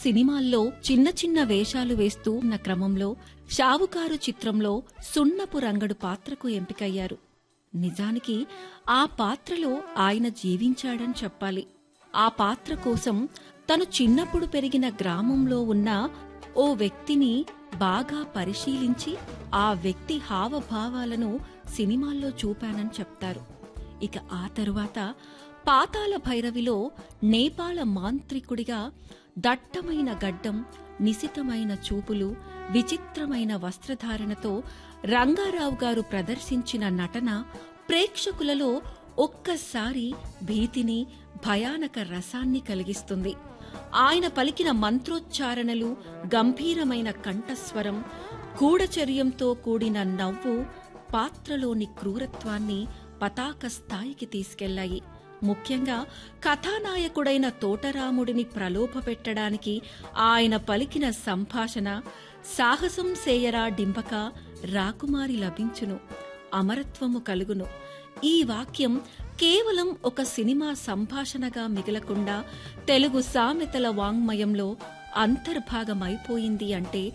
సినిమాల్లో చిన్న చిన్న వేషాలు వేస్తూ ఉన్న క్రమంలో షావుకారు చిత్రంలో సున్నపు రంగడు పాత్రకు ఎంపికయ్యారు నిజానికి ఆ పాత్రలో ఆయన జీవించాడని చెప్పాలి ఆ పాత్ర కోసం తను చిన్నప్పుడు పెరిగిన గ్రామంలో ఉన్న ఓ వ్యక్తిని బాగా పరిశీలించి ఆ వ్యక్తి హావభావాలను సినిమాల్లో చూపానని చెప్తారు ఇక ఆ తరువాత పాతాళ భైరవిలో నేపాళ మాంత్రికుడిగా దట్టమైన గడ్డం నిశితమైన చూపులు విచిత్రమైన వస్త్రధారణతో రంగారావు గారు ప్రదర్శించిన నటన ప్రేక్షకులలో ఒక్కసారి భీతిని భయానక రసాన్ని కలిగిస్తుంది ఆయన పలికిన మంత్రోచ్చారణలు గంభీరమైన కంఠస్వరం గూఢచర్యంతో కూడిన నవ్వు పాత్రలోని క్రూరత్వాన్ని పతాక స్థాయికి తీసుకెళ్లాయి ముఖ్యంగా కథానాయకుడైన తోటరాముడిని ప్రలోభపెట్టడానికి ఆయన పలికిన సంభాషణ సాహసం సేయరా డింబక రాకుమారి లభించును అమరత్వము కలుగును ఈ వాక్యం కేవలం ఒక సినిమా సంభాషణగా మిగలకుండా తెలుగు సామెతల వాంగ్మయంలో అంతర్భాగమైపోయింది అంటే